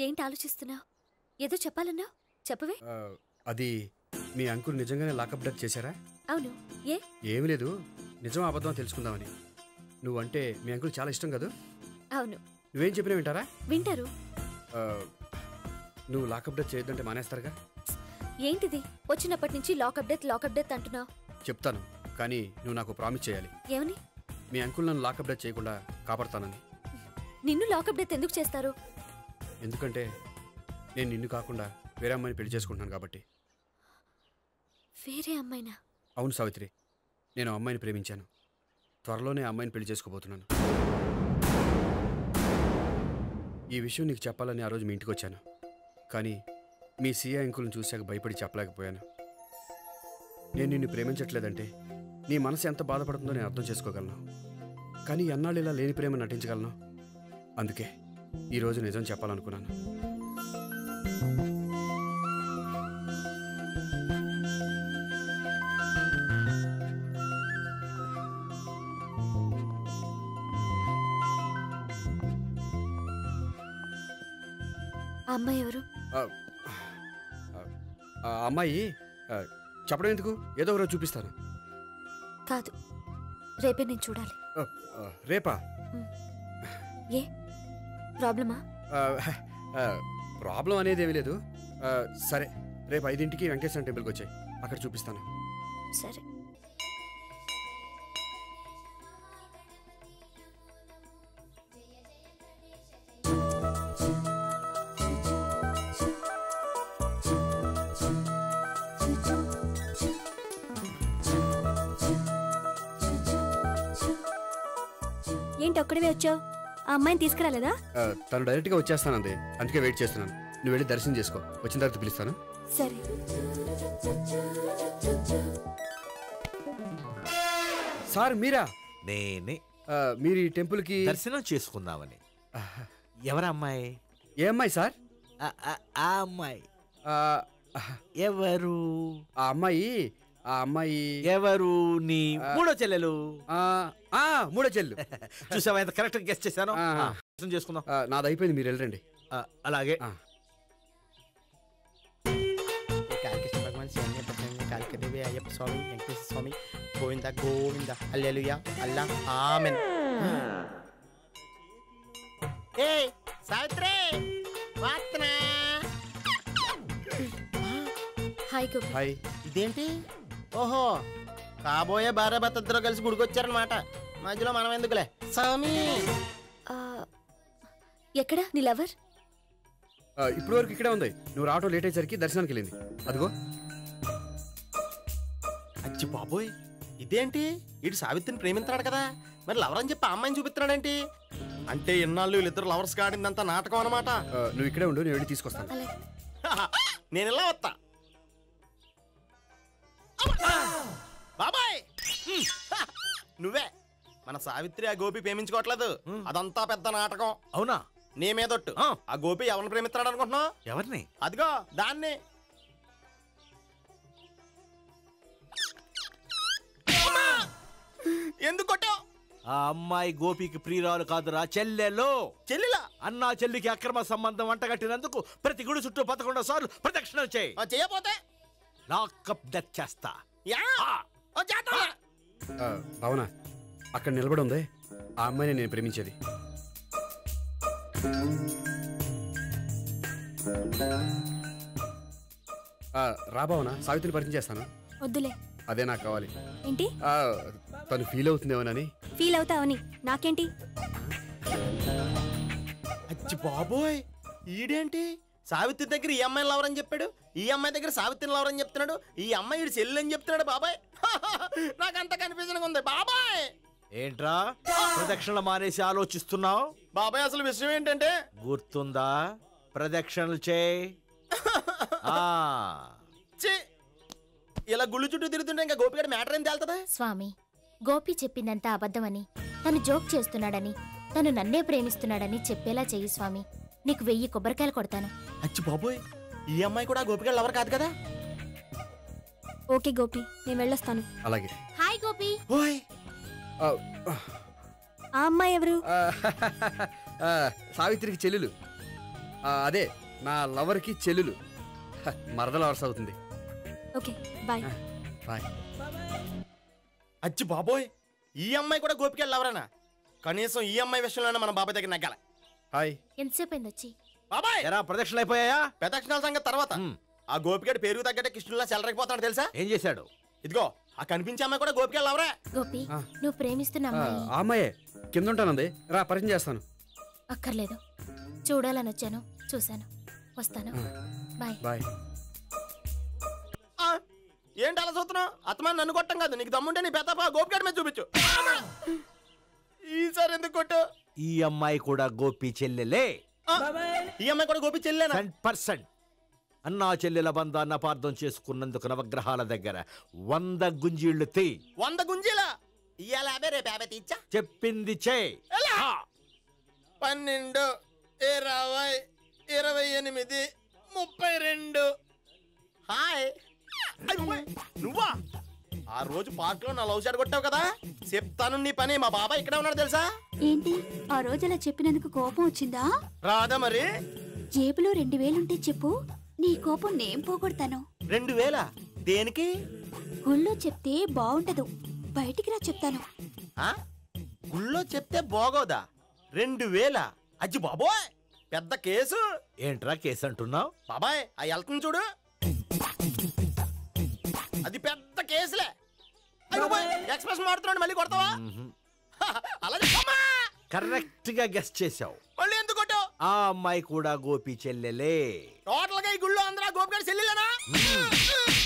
ఏంటి ఆలోచిస్తున్నావు ఏదో చెప్పాలన్నావు చెప్పవే ఆ, అది మీ అంకుల్ నిజంగానే లాకప్ డెత్ చేశారా అవును ఏ ఏమీ లేదు నిజం అబద్ధం తెలుసుకుందామని నువ్వంటే మీ అంకుల్ చాలా ఇష్టం కదా అవును నువ్వేం చెప్పినా వింటారా వింటారు ఆ, నువ్వు లాకప్ డెత్ చేయొద్దంటే మానేస్తారుగా ఏంటిది వచ్చినప్పటి నుంచి లాకప్ డెత్ లాకప్ డెత్ అంటున్నావు చెప్తాను కానీ నువ్వు నాకు ప్రామిస్ చేయాలి ఏమని మీ అంకుల్ నన్ను లాకప్ డెత్ చేయకుండా కాపాడతానని నిన్ను లాకప్ డెత్ ఎందుకు చేస్తారు ఎందుకంటే నేను నిన్ను కాకుండా వేరే అమ్మాయిని పెళ్లి చేసుకుంటున్నాను కాబట్టి వేరే అమ్మాయినా అవును సావిత్రి నేను ఆ అమ్మాయిని ప్రేమించాను త్వరలోనే ఆ అమ్మాయిని పెళ్లి చేసుకోబోతున్నాను ఈ విషయం నీకు చెప్పాలని ఆ రోజు మీ ఇంటికి వచ్చాను కానీ మీ సీఏ అంకుల్ని చూశాక భయపడి చెప్పలేకపోయాను నేను నిన్ను ప్రేమించట్లేదంటే నీ మనసు ఎంత బాధపడుతుందో నేను అర్థం చేసుకోగలను కానీ ఎన్నాళ్ళు ఇలా లేని ప్రేమ నటించగలను అందుకే ఈరోజు నిజం చెప్పాలనుకున్నాను ఆ అమ్మాయి ఎవరు ఆ, ఆ, ఆ అమ్మాయి ఆ, చెప్పడం ఎందుకు ఏదో ఒకరోజు చూపిస్తాను కాదు రేపే నేను చూడాలి ఆ, ఆ, రేపా ఏ ప్రాబ్లమా ఆ, ఆ, ప్రాబ్లం అనేది ఏమీ లేదు ఆ, సరే రేపు ఐదింటికి వెంకటేశ్వర టెంపుల్కి వచ్చాయి అక్కడ చూపిస్తాను సరే ఏంటి ఒక్కడివే వచ్చావు ఆ అమ్మాయిని తీసుకురాలేదా ఆ, తను డైరెక్ట్గా వచ్చేస్తానంది అందుకే వెయిట్ చేస్తున్నాను నువ్వు వెళ్ళి దర్శనం చేసుకో వచ్చిన తర్వాత పిలుస్తాను సరే సార్ మీరా నేనే ఆ, మీరు ఈ టెంపుల్కి దర్శనం చేసుకుందామని ఎవరు అమ్మాయి ఏ అమ్మాయి సార్ ఆ, ఆ, ఆ అమ్మాయి ఆ, ఎవరు ఆ అమ్మాయి ఆ అమ్మాయి ఎవరు నీ మూడో చెల్లెలు ఆ, ఆ, మూడో చెల్లు చూసావా ఎంత కరెక్ట్ గెస్ట్ చేశాను ఆ. ఆ, దర్శనం చేసుకుందాం ఆ, నాది అయిపోయింది మీరు వెళ్ళండి ఆ, అలాగే ఆ. కాళికృష్ణ భగవాన్ శరణ్య ప్రసన్న కాళికదేవి అయ్యప్ప స్వామి వెంకటేశ్వర స్వామి గోవింద గోవింద అల్లెలుయ అల్లా ఆమెన్ ఏ సావిత్రి వాత్నా హాయ్ గోపి హాయ్ ఇదేంటి ఓహో కాబోయే భార్య భర్త ఇద్దరు కలిసి గుడికొచ్చారనమాట మధ్యలో మనం ఎందుకులే స్వామి ఆ, ఎక్కడ నీ లవర్ ఆ, ఇప్పుడు వరకు ఇక్కడే ఉంది నువ్వు రావటం లేట్ అయ్యేసరికి దర్శనానికి వెళ్ళింది అదిగో అచ్చి బాబోయ్ ఇదేంటి ఇటు సావిత్రిని ప్రేమిస్తున్నాడు కదా మరి లవర్ అని చెప్పి ఆ అమ్మాయిని చూపిస్తున్నాడేంటి అంటే ఇన్నాళ్ళు వీళ్ళిద్దరు లవర్స్ కాడిందంతా నాటకం అనమాట ఆ, నువ్వు ఇక్కడే ఉండు నేను వెళ్ళి తీసుకొస్తాను అలాగే నేను ఇలా వస్తా బాబాయ్ హ్మ్. హ! నువ్వే మన సావిత్రి ఆ గోపి ప్రేమించుకోవట్లేదు అదంతా పెద్ద నాటకం అవునా నీ మీదొట్టు ఆ. ఆ గోపి ఎవరిని ప్రేమిస్తున్నాడు అనుకుంటున్నావు ఎవరిని అదిగో దాన్ని అమ్మా! ఎందుకు కొట్టావు ఆ అమ్మాయి గోపికి ప్రియురాలు కాదురా చెల్లెలు చెల్లిలా అన్నా చెల్లికి అక్రమ సంబంధం వంటగట్టినందుకు ప్రతి గుడి చుట్టూ పదకొండు సార్లు ప్రదక్షిణలు చేయి ఆ, చేయపోతే లాకప్ డెత్ చేస్తా యా ఆ, చేద్దాం. ఆ, భావన అక్కడ నిలబడి ఉంది ఆ అమ్మాయిని నేను ప్రేమించేది ఆ, రా భావన సావిత్రిని పరిచయం చేస్తాను వద్దులే అదే నాకు కావాలి ఏంటి ఆ, తను ఫీల్ అవుతుందేమోనని ఫీల్ అవుతావని నాకేంటి అచ్చి బాబోయ్ ఈడేంటి సావిత్రి దగ్గర ఈ అమ్మాయిని లవర్ అని చెప్పాడు ఈ అమ్మాయి దగ్గర సావిత్రిని లవర్ అని చెప్తున్నాడు ఈ అమ్మాయి ఈడు చెల్లి అని చెప్తున్నాడు బాబాయ్ నాకు అంత కన్ఫ్యూజన్ ఉంది బాబాయ్ ఏంట్రా ప్రదక్షిణలు మానేసి ఆలోచిస్తున్నావు బాబాయ్ అసలు విషయం ఏంటంటే గుర్తుందా ప్రదక్షిణలు చేయి ఆ ఛీ, ఇలా గుళ్ళు చుట్టూ తిరుగుతుంటే ఇంకా గోపిగడ మ్యాటర్ ఏం తేలుతుందా స్వామి గోపి చెప్పిందంతా అబద్ధమని తను జోక్ చేస్తున్నాడని తను నన్నే ప్రేమిస్తున్నాడని చెప్పేలా చెయ్యి స్వామి నీకు వెయ్యి కొబ్బరికాయలు కొడతాను అచ్చి బాబోయ్ ఈ అమ్మాయి కూడా గోపిగడ లవర్ కాదు కదా ఓకే గోపి నేను వెళ్ళొస్తాను అలాగే హాయ్ గోపి ఓయ్ ఆ, ఆ అమ్మాయి ఎవరు ఆ, ఆ, సావిత్రికి చెల్లెలు ఆ, అదే నా లవర్కి చెల్లెలు హ, మరదల వరుస అవుతుంది ఓకే బాయ్ బాయ్ అచ్చి బాబోయ్ ఈ అమ్మాయి కూడా గోపికెళ్ళి ఎవరన్నా కనీసం ఈ అమ్మాయి విషయంలోనే మన బాబాయ్ దగ్గర నగ్గాల హాయ్ ఎంతసేపు అయింది వచ్చి బాబాయ్ ఎరా ప్రదక్షిణలు అయిపోయాయా ప్రదక్షిణాల సంగతి తర్వాత మ్. ఆ గోపిగడు పేరు తగ్గట్టే కృష్ణులా చెలరైపోతాడు తెలుసా ఏం చేశాడు ఇదిగో ఆ కనిపించే అమ్మాయి కూడా గోపికెళ్ళి ఎవరా గోపి ఆ. నువ్వు ప్రేమిస్తున్న ఆ, అమ్మాయి ఆ అమ్మాయే కింద ఉంటానంది రా పరిచయం చేస్తాను అక్కర్లేదు చూడాలని వచ్చాను చూశాను వస్తాను ఆ. బాయ్ బాయ్ ఆ, ఏంటి అలా చూస్తున్నావు అత్తమాని నన్ను కొట్టం కాదు నీకు దమ్ముంటే నీ పెద్దప్ప గోపిగడి మీద చూపించు ఈసారి ఎందుకు కొట్టు ఈ అమ్మాయి కూడా గోపి చెల్లెలే ఆ, ఈ అమ్మాయి కూడా గోపి చెల్లేనా టెన్ పర్సెంట్ అన్నా చెల్లెల బంధాన్ని అపార్థం చేసుకున్నందుకు నవగ్రహాల దగ్గర వంద గుంజీళ్లు తీ వంద గుంజీలా ఇయ్యాల యాభై రేపు యాభై తీచ్చా చెప్పింది చే ఎలా? పన్నెండు ఇరవై ఇరవై ఎనిమిది ముప్పై రెండు హాయ్ అయ్యో, నువ్వా ఆ రోజు పార్క్ లో నా లవ్ షాట్ కొట్టావు కదా చెప్తాను నీ పని మా బాబాయ్ ఇక్కడే ఉన్నాడు తెలుసా ఏంటి ఆ రోజు అలా చెప్పినందుకు కోపం వచ్చిందా రాదా మరి జేబులో రెండు వేలుంటే చెప్పు నీ కోపం నేను పోగొడతాను రెండు వేల దేనికి గుళ్ళో చెప్తే బాగుంటదు బయటికి రా చెప్తాను ఆ గుళ్ళో చెప్తే బాగోదా రెండు వేల అజ్జి బాబోయ్ పెద్ద కేసు ఏంట్రా కేసు అంటున్నావు బాబాయ్ ఆ వెళ్తుంది చూడు అది పెద్ద కేసులే అయ్ బాబాయ్, ఎక్స్ప్రెస్ మారుతున్నాడు మళ్ళీ కొడతావా హ, అలా చెప్పమ్మా కరెక్ట్ గా గెస్ట్ చేశావు మళ్ళీ ఎందుకు కొట్టావు ఆ అమ్మాయి కూడా గోపి చెల్లెలే టోటల్ గా ఈ గుళ్ళో అందరూ గోపిగాడి చెల్లిలేనా